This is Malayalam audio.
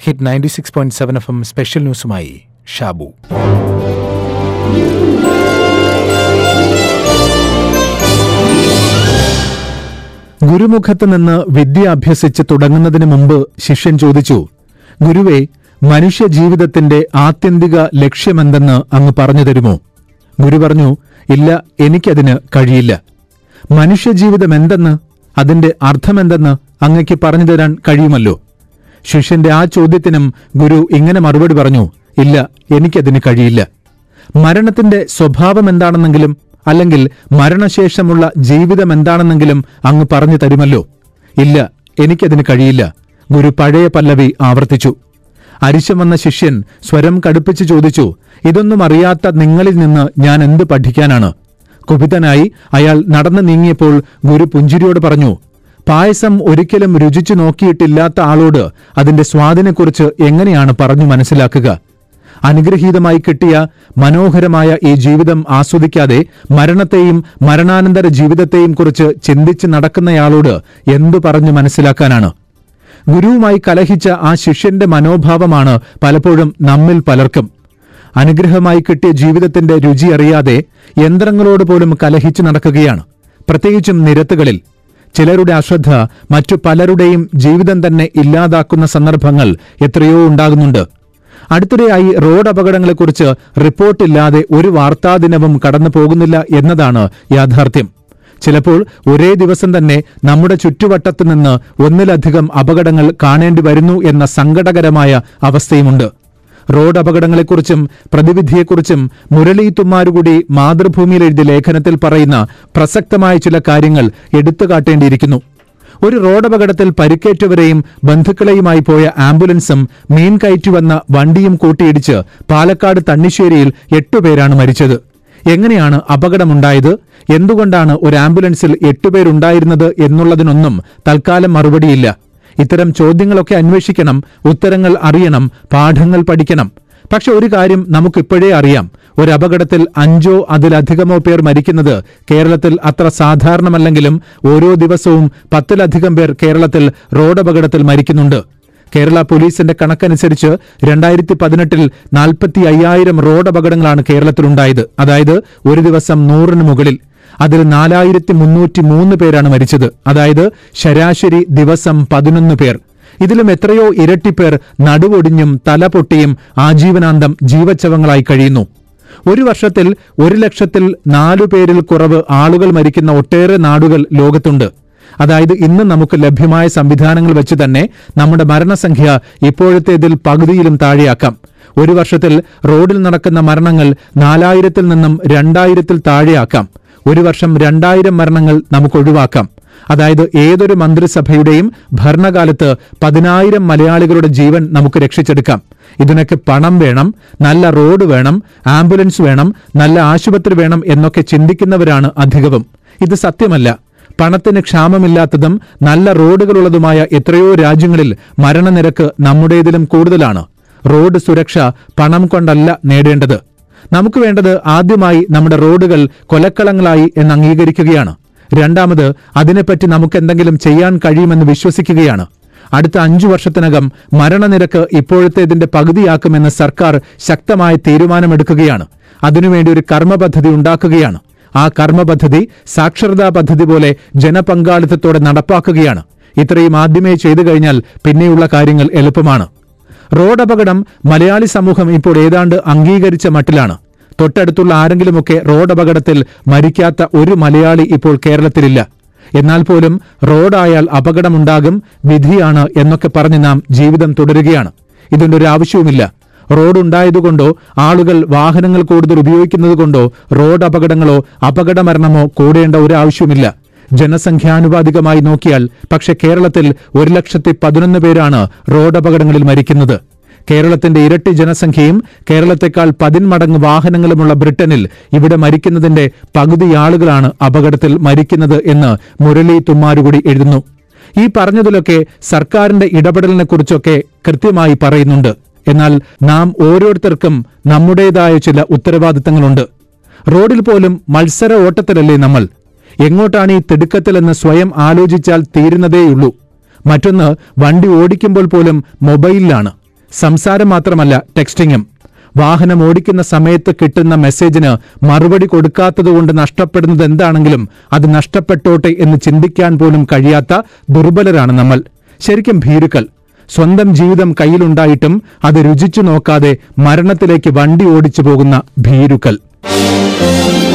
hit ninety six point seven F M special ന്യൂസുമായി ഷാബു ഗുരുമുഖത്ത് നിന്ന് വിദ്യ അഭ്യസിച്ച് തുടങ്ങുന്നതിന് മുമ്പ് ശിഷ്യൻ ചോദിച്ചു ഗുരുവേ മനുഷ്യ ജീവിതത്തിന്റെ ആത്യന്തിക ലക്ഷ്യമെന്തെന്ന് അങ്ങ് പറഞ്ഞു തരുമോ ഗുരു പറഞ്ഞു ഇല്ല എനിക്കതിന് കഴിയില്ല മനുഷ്യജീവിതം എന്തെന്ന് അതിന്റെ അർത്ഥമെന്തെന്ന് അങ്ങയ്ക്ക് പറഞ്ഞു തരാൻ കഴിയുമല്ലോ ശിഷ്യന്റെ ആ ചോദ്യത്തിനും ഗുരു ഇങ്ങനെ മറുപടി പറഞ്ഞു ഇല്ല എനിക്കതിന് കഴിയില്ല മരണത്തിന്റെ സ്വഭാവം എന്താണെന്നെങ്കിലും അല്ലെങ്കിൽ മരണശേഷമുള്ള ജീവിതം എന്താണെന്നെങ്കിലും അങ്ങ് പറഞ്ഞു തരുമല്ലോ ഇല്ല എനിക്കതിന് കഴിയില്ല ഗുരു പഴയ പല്ലവി ആവർത്തിച്ചു അരിശം വന്ന ശിഷ്യൻ സ്വരം കടുപ്പിച്ച് ചോദിച്ചു ഇതൊന്നും അറിയാത്ത നിങ്ങളിൽ നിന്ന് ഞാൻ എന്ത് പഠിക്കാനാണ് കുപിതനായി അയാൾ നടന്നു നീങ്ങിയപ്പോൾ ഗുരു പുഞ്ചിരിയോട് പറഞ്ഞു പായസം ഒരിക്കലും രുചിച്ചു നോക്കിയിട്ടില്ലാത്ത ആളോട് അതിന്റെ സ്വാദിനെക്കുറിച്ച് എങ്ങനെയാണ് പറഞ്ഞു മനസ്സിലാക്കുക അനുഗ്രഹീതമായി കിട്ടിയ മനോഹരമായ ഈ ജീവിതം ആസ്വദിക്കാതെ മരണത്തെയും മരണാനന്തര ജീവിതത്തെയും കുറിച്ച് ചിന്തിച്ച് നടക്കുന്നയാളോട് എന്തു പറഞ്ഞു മനസ്സിലാക്കാനാണ് ഗുരുവുമായി കലഹിച്ച ആ ശിഷ്യന്റെ മനോഭാവമാണ് പലപ്പോഴും നമ്മിൽ പലർക്കും അനുഗ്രഹമായി കിട്ടിയ ജീവിതത്തിന്റെ രുചി അറിയാതെ യന്ത്രങ്ങളോട് പോലും കലഹിച്ചു നടക്കുകയാണ് പ്രത്യേകിച്ചും നിരത്തുകളിൽ ചിലരുടെ അശ്രദ്ധ മറ്റു പലരുടെയും ജീവിതം തന്നെ ഇല്ലാതാക്കുന്ന സന്ദർഭങ്ങൾ എത്രയോ ഉണ്ടാകുന്നുണ്ട് അടുത്തിടെയായി റോഡ് അപകടങ്ങളെക്കുറിച്ച് റിപ്പോർട്ടില്ലാതെ ഒരു വാർത്താദിനവും കടന്നു പോകുന്നില്ല എന്നതാണ് യാഥാർത്ഥ്യം ചിലപ്പോൾ ഒരേ ദിവസം തന്നെ നമ്മുടെ ചുറ്റുവട്ടത്തു നിന്ന് ഒന്നിലധികം അപകടങ്ങൾ കാണേണ്ടി വരുന്നു എന്ന സങ്കടകരമായ അവസ്ഥയുമുണ്ട് റോഡ് അപകടങ്ങളെക്കുറിച്ചും പ്രതിവിധിയെക്കുറിച്ചും മുരളി തുമ്മാരുകൂടി മാതൃഭൂമിയിൽ എഴുതിയ ലേഖനത്തിൽ പറയുന്ന പ്രസക്തമായ ചില കാര്യങ്ങൾ എടുത്തുകാട്ടേണ്ടിയിരിക്കുന്നു ഒരു റോഡ് അപകടത്തിൽ പരിക്കേറ്റവരെയും ബന്ധുക്കളെയുമായി പോയ ആംബുലൻസും മീൻ കയറ്റുവന്ന വണ്ടിയും കൂട്ടിയിടിച്ച് പാലക്കാട് തണ്ണിശ്ശേരിയിൽ എട്ടുപേരാണ് മരിച്ചത് എങ്ങനെയാണ് അപകടമുണ്ടായത് എന്തുകൊണ്ടാണ് ഒരു ആംബുലൻസിൽ എട്ടുപേരുണ്ടായിരുന്നത് എന്നുള്ളതിനൊന്നും തൽക്കാലം മറുപടിയില്ല ഇത്തരം ചോദ്യങ്ങളൊക്കെ അന്വേഷിക്കണം ഉത്തരങ്ങൾ അറിയണം പാഠങ്ങൾ പഠിക്കണം പക്ഷെ ഒരു കാര്യം നമുക്കിപ്പോഴേ അറിയാം ഒരു അപകടത്തിൽ അഞ്ചോ അതിലധികമോ പേർ മരിക്കുന്നത് കേരളത്തിൽ അത്ര സാധാരണമല്ലെങ്കിലും ഓരോ ദിവസവും പത്തിലധികം പേർ കേരളത്തിൽ റോഡ് അപകടത്തിൽ മരിക്കുന്നുണ്ട് കേരള പോലീസിന്റെ കണക്കനുസരിച്ച് രണ്ടായിരത്തി പതിനെട്ടിൽ നാൽപ്പത്തി അയ്യായിരം റോഡ് അപകടങ്ങളാണ് കേരളത്തിലുണ്ടായത് അതായത് ഒരു ദിവസം നൂറിന് മുകളിൽ അതിൽ നാലായിരത്തി മുന്നൂറ്റി മൂന്ന് പേരാണ് മരിച്ചത് അതായത് ശരാശരി ദിവസം പതിനൊന്ന് പേർ ഇതിലും എത്രയോ ഇരട്ടി പേർ നടുവൊടിഞ്ഞും തല പൊട്ടിയും ആജീവനാന്തം ജീവച്ചവങ്ങളായി കഴിയുന്നു ഒരു വർഷത്തിൽ ഒരു ലക്ഷത്തിൽ നാലു പേരിൽ കുറവ് ആളുകൾ മരിക്കുന്ന ഒട്ടേറെ നാടുകൾ ലോകത്തുണ്ട് അതായത് ഇന്ന് നമുക്ക് ലഭ്യമായ സംവിധാനങ്ങൾ വെച്ച് തന്നെ നമ്മുടെ മരണസംഖ്യ ഇപ്പോഴത്തേതിൽ പകുതിയിലും താഴെയാക്കാം ഒരു വർഷത്തിൽ റോഡിൽ നടക്കുന്ന മരണങ്ങൾ നാലായിരത്തിൽ നിന്നും രണ്ടായിരത്തിൽ താഴെയാക്കാം ഒരു വർഷം രണ്ടായിരം മരണങ്ങൾ നമുക്ക് ഒഴിവാക്കാം അതായത് ഏതൊരു മന്ത്രിസഭയുടെയും ഭരണകാലത്ത് പതിനായിരം മലയാളികളുടെ ജീവൻ നമുക്ക് രക്ഷിച്ചെടുക്കാം ഇതിനൊക്കെ പണം വേണം നല്ല റോഡ് വേണം ആംബുലൻസ് വേണം നല്ല ആശുപത്രി വേണം എന്നൊക്കെ ചിന്തിക്കുന്നവരാണ് അധികവും ഇത് സത്യമല്ല പണത്തിന് ക്ഷാമമില്ലാത്തതും നല്ല റോഡുകളുള്ളതുമായ എത്രയോ രാജ്യങ്ങളിൽ മരണനിരക്ക് നമ്മുടേതിലും കൂടുതലാണ് റോഡ് സുരക്ഷ പണം കൊണ്ടല്ല നേടേണ്ടത് നമുക്ക് വേണ്ടത് ആദ്യമായി നമ്മുടെ റോഡുകൾ കൊലക്കളങ്ങളായി എന്ന് അംഗീകരിക്കുകയാണ് രണ്ടാമത് അതിനെപ്പറ്റി നമുക്ക് എന്തെങ്കിലും ചെയ്യാൻ കഴിയുമെന്ന് വിശ്വസിക്കുകയാണ് അടുത്ത അഞ്ചു വർഷത്തിനകം മരണനിരക്ക് ഇപ്പോഴത്തേതിന്റെ പകുതിയാക്കുമെന്ന് സർക്കാർ ശക്തമായ തീരുമാനമെടുക്കുകയാണ് അതിനുവേണ്ടി ഒരു കർമ്മ പദ്ധതി ഉണ്ടാക്കുകയാണ് ആ കർമ്മ പദ്ധതി സാക്ഷരതാ പദ്ധതി പോലെ ജനപങ്കാളിത്തത്തോടെ നടപ്പാക്കുകയാണ് ഇത്രയും ആദ്യമേ ചെയ്തു കഴിഞ്ഞാൽ പിന്നെയുള്ള കാര്യങ്ങൾ എളുപ്പമാണ് റോഡ് അപകടം മലയാളി സമൂഹം ഇപ്പോൾ ഏതാണ്ട് അംഗീകരിച്ച മട്ടിലാണ് തൊട്ടടുത്തുള്ള ആരെങ്കിലുമൊക്കെ റോഡ് അപകടത്തിൽ മരിക്കാത്ത ഒരു മലയാളി ഇപ്പോൾ കേരളത്തിലില്ല എന്നാൽ പോലും റോഡായാൽ അപകടമുണ്ടാകും വിധിയാണ് എന്നൊക്കെ പറഞ്ഞ് നാം ജീവിതം തുടരുകയാണ് ഇതിന്റെ ഒരു ആവശ്യവുമില്ല റോഡ് ഉണ്ടായതുകൊണ്ടോ ആളുകൾ വാഹനങ്ങൾ കൂടുതൽ ഉപയോഗിക്കുന്നതുകൊണ്ടോ റോഡ് അപകടങ്ങളോ അപകടമരണമോ കൂടേണ്ട ഒരു ആവശ്യവുമില്ല ജനസംഖ്യാനുപാതികമായി നോക്കിയാൽ പക്ഷെ കേരളത്തിൽ ഒരു ലക്ഷത്തി പതിനൊന്ന് പേരാണ് റോഡ് അപകടങ്ങളിൽ മരിക്കുന്നത് കേരളത്തിന്റെ ഇരട്ടി ജനസംഖ്യയും കേരളത്തെക്കാൾ പതിന്മടങ്ങ് വാഹനങ്ങളുമുള്ള ബ്രിട്ടനിൽ ഇവിടെ മരിക്കുന്നതിന്റെ പകുതി ആളുകളാണ് അപകടത്തിൽ മരിക്കുന്നത് എന്ന് മുരളി തുമ്മാരുകൂടി എഴുതുന്നു ഈ പറഞ്ഞതിലൊക്കെ സർക്കാരിന്റെ ഇടപെടലിനെ കുറിച്ചൊക്കെ കൃത്യമായി പറയുന്നുണ്ട് എന്നാൽ നാം ഓരോരുത്തർക്കും നമ്മുടേതായ ചില ഉത്തരവാദിത്തങ്ങളുണ്ട് റോഡിൽ പോലും മത്സര ഓട്ടത്തിലല്ലേ നമ്മൾ എങ്ങോട്ടാണ് ഈ തിടുക്കത്തിലെന്ന് സ്വയം ആലോചിച്ചാൽ തീരുന്നതേയുള്ളൂ മറ്റൊന്ന് വണ്ടി ഓടിക്കുമ്പോൾ പോലും മൊബൈലിലാണ് സംസാരം മാത്രമല്ല ടെക്സ്റ്റിംഗും വാഹനം ഓടിക്കുന്ന സമയത്ത് കിട്ടുന്ന മെസ്സേജിന് മറുപടി കൊടുക്കാത്തതുകൊണ്ട് നഷ്ടപ്പെടുന്നത് എന്താണെങ്കിലും അത് നഷ്ടപ്പെട്ടോട്ടെ എന്ന് ചിന്തിക്കാൻ പോലും കഴിയാത്ത ദുർബലരാണ് നമ്മൾ ശരിക്കും ഭീരുക്കൾ സ്വന്തം ജീവിതം കയ്യിലുണ്ടായിട്ടും അത് രുചിച്ചു നോക്കാതെ മരണത്തിലേക്ക് വണ്ടി ഓടിച്ചു പോകുന്ന ഭീരുക്കൾ